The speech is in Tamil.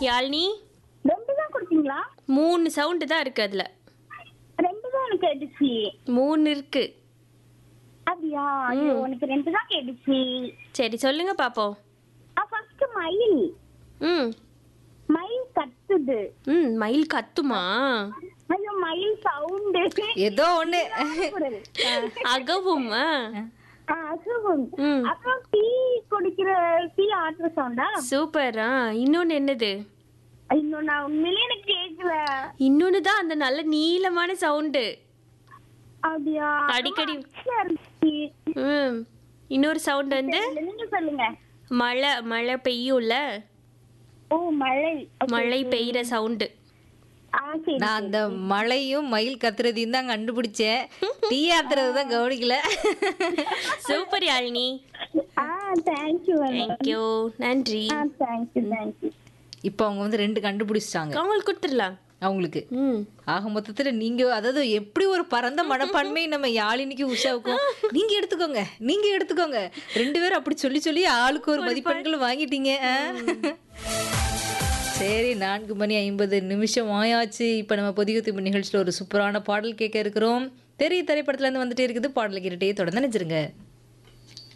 யாழ்னி ரெண்டு தான் கொடுத்தீங்களா மூணு சவுண்டு தான் இருக்கு அதுல ரெண்டு தான் எனக்கு கேட்டுச்சு மூணு இருக்கு அப்படியா ஐயோ உனக்கு ரெண்டு தான் கேட்டுச்சு சரி சொல்லுங்க பாப்போம் ஃபர்ஸ்ட் மயில் ம் மயில் கத்துது ம் மயில் கத்துமா ஐயோ மயில் சவுண்டு ஏதோ ஒண்ணு அகவுமா அசுவம் ம் அப்புறம் டீ குடிக்கிற டீ ஆட்டுற சவுண்டா சூப்பரா இன்னொன்னு என்னது இன்னும் நான் உண்மையிலேயே எனக்கு கேட்கல இன்னொன்னு தான் அந்த நல்ல நீளமான சவுண்டு அப்படியா அடிக்கடி ரொம்ப இருந்துச்சு. ம் இன்னொரு சவுண்ட் வந்து நீங்க சொல்லுங்க மழை மழை பெய்யும்ல ஓ மழை மழை பெய்யுற சவுண்டு ஆ சரி நான் அந்த மழையும் மயில் கத்துறதையும் தான் கண்டுபிடிச்சேன் டீ ஆத்துறது தான் கவனிக்கல சூப்பர் யாழினி ஆ தேங்க்யூ தேங்க்யூ நன்றி ஆ தேங்க்யூ தேங்க்யூ இப்போ அவங்க வந்து ரெண்டு கண்டுபிடிச்சிட்டாங்க அவங்களுக்கு கொடுத்துடலாம் அவங்களுக்கு ம் ஆக மொத்தத்துல நீங்க அதாவது எப்படி ஒரு பரந்த மனப்பான்மை நம்ம யாழினிக்கு உஷாவுக்கும் நீங்க எடுத்துக்கோங்க நீங்க எடுத்துக்கோங்க ரெண்டு பேரும் அப்படி சொல்லி சொல்லி ஆளுக்கு ஒரு மதிப்பெண்கள் வாங்கிட்டீங்க ஆ? சரி நான்கு மணி ஐம்பது நிமிஷம் ஆயாச்சு இப்போ நம்ம பொதிகை திரும்ப நிகழ்ச்சியில் ஒரு சூப்பரான பாடல் கேட்க இருக்கிறோம் தெரிய திரைப்படத்துல இருந்து வந்துட்டே இருக்குது பாடல் கேட்டுட்டே தொடர்ந்து நினைச்சிருங்க